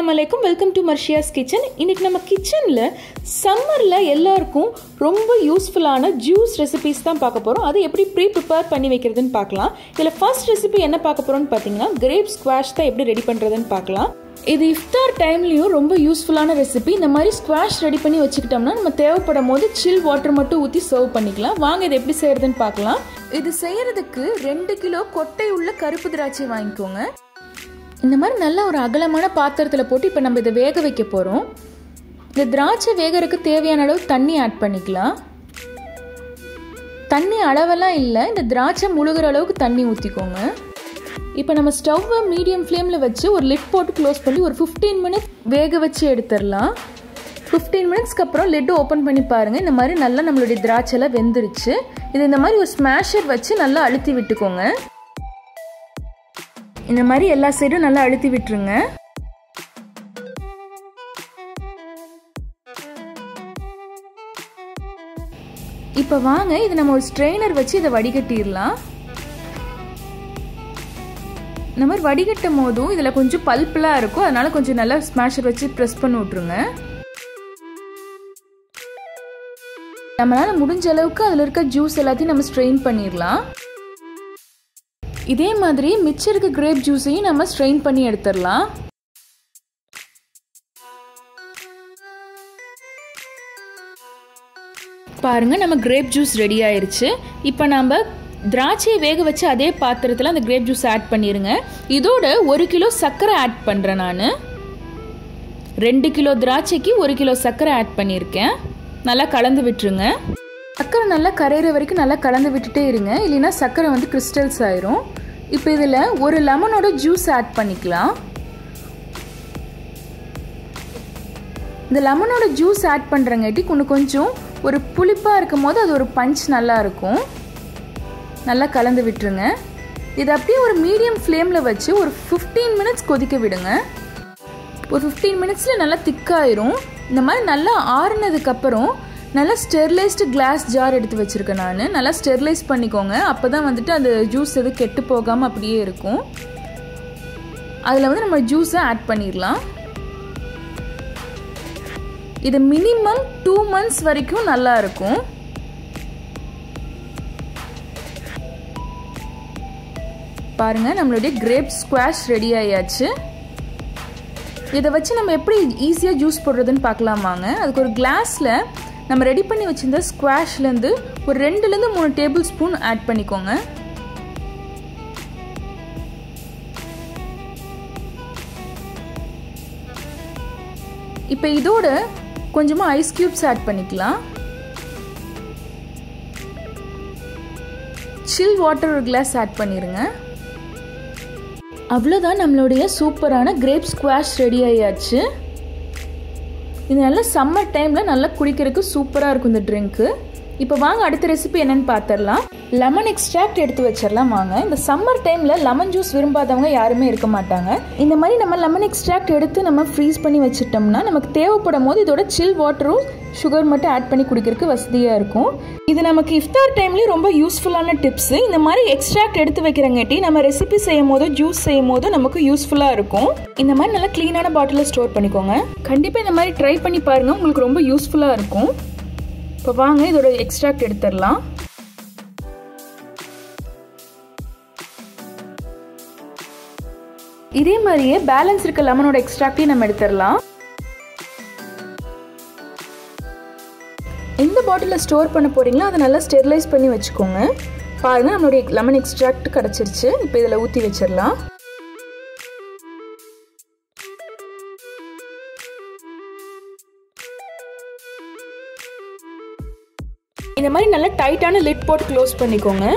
அஸ்லாம் வலைக்கும் welcome to மர்ஷியாஸ் kitchen இன்னைக்கு நம்ம கிச்சனில் சம்மரில் எல்லாருக்கும் ரொம்ப யூஸ்ஃபுல்லான ஜூஸ் ரெசிபிஸ் தான் பார்க்க போகிறோம் அது எப்படி ப்ரீ ப்ரிப்பேர் பண்ணி வைக்கிறதுன்னு பார்க்கலாம் இதில் ஃபர்ஸ்ட் ரெசிபி என்ன பார்க்க போகிறோம்னு பார்த்தீங்கன்னா கிரேப் ஸ்குவாஷ் தான் எப்படி ரெடி பண்ணுறதுன்னு பார்க்கலாம் இது இஃப்தார் டைம்லேயும் ரொம்ப யூஸ்ஃபுல்லான ரெசிபி இந்த மாதிரி ஸ்குவாஷ் ரெடி பண்ணி வச்சுக்கிட்டோம்னா நம்ம தேவைப்படும் போது சில் வாட்டர் மட்டும் ஊற்றி சர்வ் பண்ணிக்கலாம் வாங்க இது எப்படி செய்யறதுன்னு பார்க்கலாம் இது செய்யறதுக்கு ரெண்டு கிலோ கொட்டை உள்ள கருப்பு திராட்சை வாங்கிக்கோங்க இந்த மாதிரி நல்ல ஒரு அகலமான பாத்திரத்தில் போட்டு இப்போ நம்ம இதை வேக வைக்க போகிறோம் இந்த திராட்சை வேகறதுக்கு தேவையான அளவு தண்ணி ஆட் பண்ணிக்கலாம் தண்ணி அளவெல்லாம் இல்லை இந்த திராட்சை முழுகிற அளவுக்கு தண்ணி ஊற்றிக்கோங்க இப்போ நம்ம ஸ்டவ்வை மீடியம் ஃப்ளேமில் வச்சு ஒரு லிட் போட்டு க்ளோஸ் பண்ணி ஒரு ஃபிஃப்டீன் மினிட்ஸ் வேக வச்சு எடுத்துடலாம் ஃபிஃப்டீன் மினிட்ஸ்க்கு அப்புறம் லிட்டு ஓப்பன் பண்ணி பாருங்கள் இந்த மாதிரி நல்லா நம்மளுடைய திராட்சைலாம் வெந்துருச்சு இது இந்த மாதிரி ஒரு ஸ்மாஷர் வச்சு நல்லா அழுத்தி விட்டுக்கோங்க இந்த மாதிரி எல்லா சைடும் நல்லா அழுத்தி விட்டுருங்க இப்போ வாங்க இது நம்ம ஒரு ஸ்ட்ரெயினர் வச்சு இதை வடிகட்டிடலாம் இந்த மாதிரி வடிகட்டும் போதும் இதில் கொஞ்சம் பல்ப்லாம் இருக்கும் அதனால கொஞ்சம் நல்லா ஸ்மாஷர் வச்சு ப்ரெஸ் பண்ணி விட்ருங்க நம்மளால் முடிஞ்ச அளவுக்கு அதில் இருக்க ஜூஸ் எல்லாத்தையும் நம்ம ஸ்ட்ரெயின் பண்ணிடலாம் இதே மாதிரி மிச்சம் இருக்க கிரேப் ஜூஸையும் நம்ம ஸ்ட்ரெயின் பண்ணி எடுத்துடலாம் பாருங்க நம்ம கிரேப் ஜூஸ் ரெடி ஆயிருச்சு இப்போ நம்ம திராட்சையை வேக வச்சு அதே பாத்திரத்தில் அந்த கிரேப் ஜூஸ் ஆட் பண்ணிடுங்க இதோட ஒரு கிலோ சர்க்கரை ஆட் பண்ணுறேன் நான் ரெண்டு கிலோ திராட்சைக்கு ஒரு கிலோ சர்க்கரை ஆட் பண்ணியிருக்கேன் நல்லா கலந்து விட்டுருங்க சர்க்கரை நல்லா கரையிற வரைக்கும் நல்லா கலந்து விட்டுட்டே இருங்க இல்லைன்னா சர்க்கரை வந்து கிறிஸ்டல்ஸ் ஆயிரும் இப்போ இதில் ஒரு லெமனோட ஜூஸ் ஆட் பண்ணிக்கலாம் இந்த லெமனோட ஜூஸ் ஆட் பண்ணுறங்காட்டி இன்னும் கொஞ்சம் ஒரு புளிப்பாக இருக்கும் போது அது ஒரு பஞ்ச் நல்லா இருக்கும் நல்லா கலந்து விட்டுருங்க இது அப்படியே ஒரு மீடியம் ஃப்ளேமில் வச்சு ஒரு ஃபிஃப்டீன் மினிட்ஸ் கொதிக்க விடுங்க ஒரு ஃபிஃப்டீன் மினிட்ஸில் நல்லா திக்காயிரும் இந்த மாதிரி நல்லா ஆறுனதுக்கப்புறம் நல்லா ஸ்டெர்லைஸ்டு கிளாஸ் ஜார் எடுத்து வச்சுருக்கேன் நான் நல்லா ஸ்டெர்லைஸ் பண்ணிக்கோங்க அப்போ தான் வந்துட்டு அந்த ஜூஸ் எதுவும் கெட்டு போகாமல் அப்படியே இருக்கும் அதில் வந்து நம்ம ஜூஸை ஆட் பண்ணிடலாம் இது மினிமம் டூ மந்த்ஸ் வரைக்கும் நல்லா இருக்கும் பாருங்க நம்மளுடைய கிரேப் ஸ்குவாஷ் ரெடி ஆயாச்சு இதை வச்சு நம்ம எப்படி ஈஸியாக ஜூஸ் போடுறதுன்னு பார்க்கலாமாங்க அதுக்கு ஒரு கிளாஸில் நம்ம ரெடி பண்ணி வச்சிருந்த ஸ்குவாஷ்லேருந்து ஒரு ரெண்டுலேருந்து மூணு டேபிள் ஸ்பூன் ஆட் பண்ணிக்கோங்க இப்போ இதோட கொஞ்சமாக ஐஸ் க்யூப்ஸ் ஆட் பண்ணிக்கலாம் சில் வாட்டர் ஒரு கிளாஸ் ஆட் பண்ணிடுங்க அவ்வளோதான் நம்மளுடைய சூப்பரான கிரேப் ஸ்குவாஷ் ரெடி ஆயாச்சு இது நல்ல சம்மர் டைமில் நல்லா குடிக்கிறதுக்கு சூப்பராக இருக்கும் இந்த ட்ரிங்க்கு இப்போ வாங்க அடுத்த ரெசிபி என்னன்னு பார்த்துடலாம் லெமன் எக்ஸ்ட்ராக்ட் எடுத்து வச்சிடலாம் வாங்க இந்த சம்மர் டைமில் லெமன் ஜூஸ் விரும்பாதவங்க யாருமே இருக்க மாட்டாங்க இந்த மாதிரி நம்ம லெமன் எக்ஸ்ட்ராக்ட் எடுத்து நம்ம ஃப்ரீஸ் பண்ணி வச்சிட்டோம்னா நமக்கு தேவைப்படும் போது இதோட சில் வாட்டரும் சுகர் மட்டும் ஆட் பண்ணி குடிக்கிறதுக்கு வசதியாக இருக்கும் இது நமக்கு இஃப்தார் டைம்லேயும் ரொம்ப யூஸ்ஃபுல்லான டிப்ஸு இந்த மாதிரி எக்ஸ்ட்ராக்ட் எடுத்து வைக்கிறங்காட்டி நம்ம ரெசிபி செய்யும் போதோ ஜூஸ் செய்யும் போதோ நமக்கு யூஸ்ஃபுல்லாக இருக்கும் இந்த மாதிரி நல்லா க்ளீனான பாட்டிலில் ஸ்டோர் பண்ணிக்கோங்க கண்டிப்பாக இந்த மாதிரி ட்ரை பண்ணி பாருங்கள் உங்களுக்கு ரொம்ப யூஸ்ஃபுல்லாக இருக்கும் இப்போ வாங்க இதோட எக்ஸ்ட்ராக்ட் எடுத்துடலாம் இதே மாதிரியே பேலன்ஸ் இருக்க லெமனோட எக்ஸ்ட்ராக்டையும் நம்ம எடுத்துடலாம் எந்த பாட்டிலில் ஸ்டோர் பண்ண போகிறீங்களோ அதை நல்லா ஸ்டெரிலைஸ் பண்ணி வச்சுக்கோங்க பாருங்கள் நம்மளுடைய லெமன் எக்ஸ்ட்ராக்ட் கிடச்சிருச்சு இப்போ இதில் ஊற்றி வச்சிடலாம் இந்த மாதிரி நல்லா டைட்டான லிட் போட்டு க்ளோஸ் பண்ணிக்கோங்க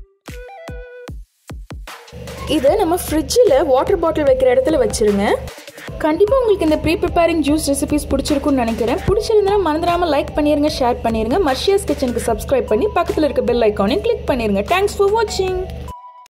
இதை நம்ம ஃப்ரிட்ஜில் வாட்டர் பாட்டில் வைக்கிற இடத்துல வச்சுருங்க கண்டிப்பாக உங்களுக்கு இந்த ப்ரீ ப்ரிப்பேரிங் ஜூஸ் ரெசிபிஸ் பிடிச்சிருக்குன்னு நினைக்கிறேன் பிடிச்சிருந்தா மறந்துடாமல் லைக் பண்ணிடுங்க ஷேர் பண்ணிடுங்க மர்ஷியாஸ் கிச்சனுக்கு சப்ஸ்கிரைப் பண்ணி பக்கத்தில் இருக்க பெல் ஐக்கானையும் கிளிக் பண்ணிடுங்க தேங்க்ஸ் ஃபார் வாட்சிங்